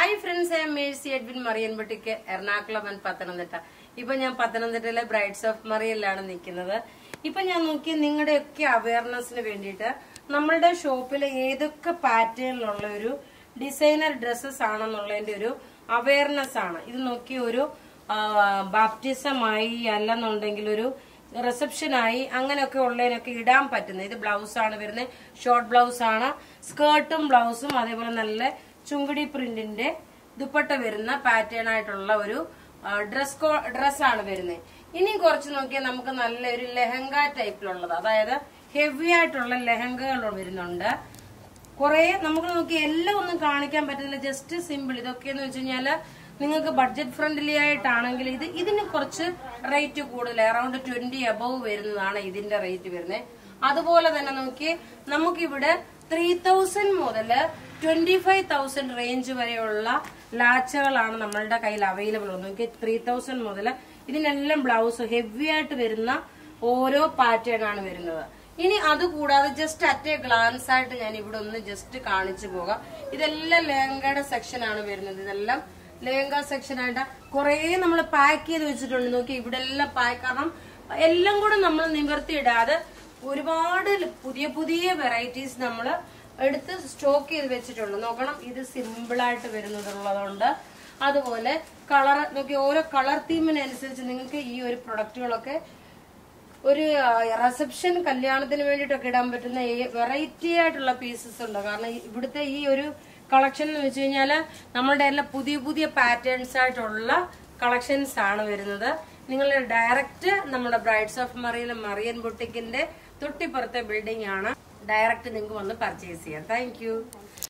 hi friends I Mercy Edwin മറിയൻപട്ടിക്ക് Ernakulam and Pathanamthitta ഇപ്പൊ ഞാൻ പത്തനംതിട്ടയിലെ ബ്രൈഡ്സ് ഓഫ് മറിയനിലാണ് നിൽക്കുന്നത് ഇപ്പൊ ഞാൻ നോക്കി നിങ്ങളുടെയൊക്കെ അവയർനെസ്സിന് വേണ്ടിയിട്ട് നമ്മളുടെ ഷോപ്പിൽ ഏതൊക്കെ പാറ്റേണിലുള്ള ഒരു ഡിസൈനർ ഡ്രസ്സസ് ആണെന്നുള്ളതിന്റെ ഒരു അവയർനെസ് ആണ് ഇത് നോക്കി ഒരു ബാപ്റ്റിസമായി അല്ലെന്നുണ്ടെങ്കിൽ ഒരു റിസപ്ഷനായി അങ്ങനെയൊക്കെ ഉള്ളതിനൊക്കെ ഇടാൻ പറ്റുന്നത് ഇത് ബ്ലൗസ് ആണ് വരുന്നത് ഷോർട്ട് ബ്ലൗസ് ആണ് സ്കേർട്ടും ബ്ലൗസും അതേപോലെ നല്ല ചുങ്കിടി പ്രിന്റിന്റെ ദുപ്പട്ട വരുന്ന പാറ്റേൺ ആയിട്ടുള്ള ഒരു ഡ്രസ് ഡ്രസ്സാണ് വരുന്നത് ഇനി കുറച്ച് നോക്കിയാൽ നമുക്ക് നല്ലൊരു ലെഹങ്ക ടൈപ്പിലുള്ളത് അതായത് ഹെവി ആയിട്ടുള്ള ലെഹങ്കകൾ വരുന്നുണ്ട് കുറെ നമുക്ക് നോക്കി എല്ലാം ഒന്നും കാണിക്കാൻ പറ്റുന്നില്ല ജസ്റ്റ് സിമ്പിൾ ഇതൊക്കെയെന്ന് വെച്ച് കഴിഞ്ഞാല് നിങ്ങൾക്ക് ബഡ്ജറ്റ് ഫ്രണ്ട്ലി ആയിട്ടാണെങ്കിൽ ഇത് ഇതിന് കുറച്ച് റേറ്റ് കൂടുതൽ അറൌണ്ട് ട്വന്റി അബവ് വരുന്നതാണ് ഇതിന്റെ റേറ്റ് വരുന്നത് അതുപോലെ തന്നെ നോക്കി നമുക്കിവിടെ ത്രീ തൗസൻഡ് മുതൽ ട്വന്റി ഫൈവ് തൗസൻഡ് റേഞ്ച് വരെയുള്ള ലാച്ചകളാണ് നമ്മളുടെ കയ്യിൽ അവൈലബിൾ ഉള്ളത് നോക്കി ത്രീ തൗസൻഡ് മുതൽ ഇതിനെല്ലാം ബ്ലൗസ് ഹെവി ആയിട്ട് വരുന്ന ഓരോ പാറ്റേൺ ആണ് വരുന്നത് ഇനി അതുകൂടാതെ ജസ്റ്റ് അറ്റ് എ ഗ്ലാൻസ് ആയിട്ട് ഞാൻ ഇവിടെ ഒന്ന് ജസ്റ്റ് കാണിച്ചു പോകാം ഇതെല്ലാം ലെഹങ്കയുടെ സെക്ഷൻ ആണ് വരുന്നത് ഇതെല്ലാം ലെഹങ്ക സെക്ഷൻ ആയിട്ട് കുറെ നമ്മൾ പാക്ക് ചെയ്ത് വെച്ചിട്ടുണ്ട് നോക്കി ഇവിടെ എല്ലാം പാക്ക് കാരണം എല്ലാം കൂടെ നമ്മൾ നിവർത്തിയിടാതെ ഒരുപാട് പുതിയ പുതിയ വെറൈറ്റീസ് നമ്മൾ എടുത്ത് സ്റ്റോക്ക് ചെയ്ത് വെച്ചിട്ടുണ്ട് നോക്കണം ഇത് സിമ്പിൾ ആയിട്ട് വരുന്നതുള്ളതുകൊണ്ട് അതുപോലെ കളർ നോക്കി ഓരോ കളർ തീമിനനുസരിച്ച് നിങ്ങൾക്ക് ഈ ഒരു പ്രൊഡക്റ്റുകളൊക്കെ ഒരു റിസപ്ഷൻ കല്യാണത്തിന് വേണ്ടിയിട്ടൊക്കെ ഇടാൻ പറ്റുന്ന വെറൈറ്റി ആയിട്ടുള്ള പീസസ് ഉണ്ട് കാരണം ഇവിടുത്തെ ഈ ഒരു കളക്ഷൻ എന്ന് വെച്ച് കഴിഞ്ഞാൽ നമ്മളുടെ എല്ലാം പുതിയ പുതിയ പാറ്റേൺസ് ആയിട്ടുള്ള കളക്ഷൻസ് ആണ് വരുന്നത് നിങ്ങൾ ഡയറക്റ്റ് നമ്മുടെ ബ്രൈഡ്സ് ഓഫ് മറിയൻ മറിയൻ ബുട്ടിക്കിന്റെ തൊട്ടിപ്പുറത്തെ ബിൽഡിംഗ് ആണ് ഡയറക്റ്റ് നിങ്ങൾക്ക് വന്ന് പർച്ചേസ് ചെയ്യാം താങ്ക്